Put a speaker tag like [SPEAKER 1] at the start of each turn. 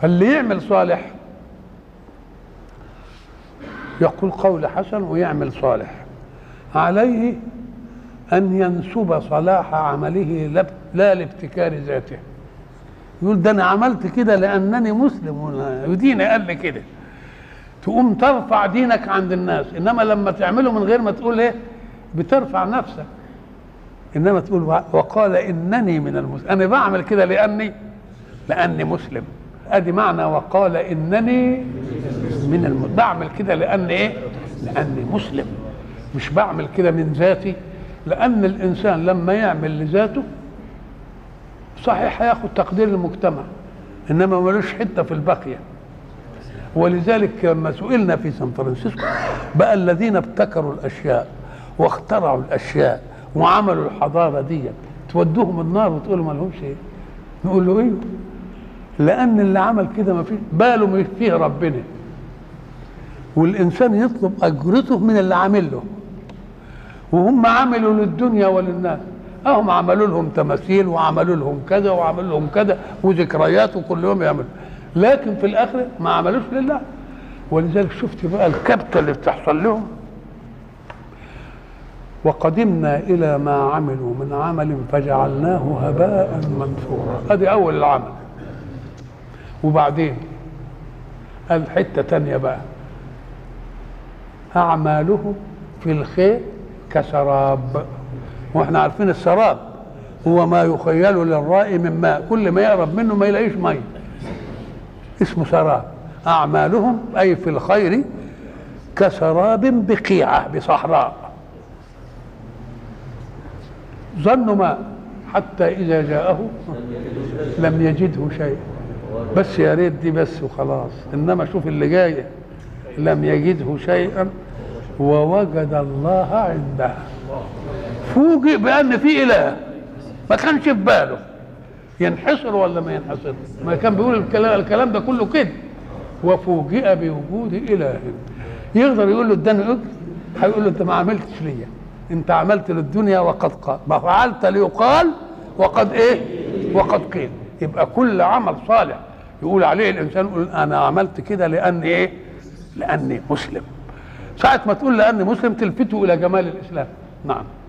[SPEAKER 1] فاللي يعمل صالح يقول قول حسن ويعمل صالح عليه أن ينسب صلاح عمله لا- لا لابتكار ذاته يقول ده أنا عملت كده لأنني مسلم وأنا- وديني قال لي كده تقوم ترفع دينك عند الناس إنما لما تعمله من غير ما تقول إيه بترفع نفسك إنما تقول وقال إنني من المسلم أنا بعمل كده لأني لأني مسلم ادي معنى وقال انني من الم... بعمل كده لان ايه لاني مسلم مش بعمل كده من ذاتي لان الانسان لما يعمل لذاته صحيح هياخد تقدير المجتمع انما ملوش حته في الباقيه ولذلك لما سئلنا في سان فرانسيسكو بقى الذين ابتكروا الاشياء واخترعوا الاشياء وعملوا الحضاره دي تودوهم النار وتقولوا ما لهمش ايه نقول له ايوه لان اللي عمل كده ما فيه باله ما فيه ربنا والانسان يطلب اجرته من اللي عامل له وهم عملوا للدنيا وللناس هم عملوا لهم تماثيل وعملوا لهم كذا وعملوا لهم كذا وذكريات وكل يوم يعملوا لكن في الاخره ما عملوش لله ولذلك شفت بقى الكبته اللي بتحصل لهم وقدمنا الى ما عملوا من عمل فجعلناه هباء منثورا هذه اول العمل وبعدين قال حته تانية بقى اعمالهم في الخير كسراب واحنا عارفين السراب هو ما يخيل للرائي من ماء كل ما يقرب منه ما يلاقيش ميه اسمه سراب اعمالهم اي في الخير كسراب بقيعه بصحراء ظنوا ماء حتى اذا جاءه لم يجده شيء بس يا ريت دي بس وخلاص انما شوف اللي جاي لم يجده شيئا ووجد الله عنده فوجئ بان في اله ما كانش في باله ينحصر ولا ما ينحصر ما كان بيقول الكلام, الكلام ده كله كده وفوجئ بوجود اله يقدر يقول له اداني اجر هيقول له انت ما عملتش ليا انت عملت للدنيا وقد قال ما فعلت ليقال وقد ايه وقد قيل يبقى كل عمل صالح يقول عليه الانسان يقول انا عملت كده لاني ايه لاني مسلم ساعه ما تقول لاني مسلم تلفته الى جمال الاسلام نعم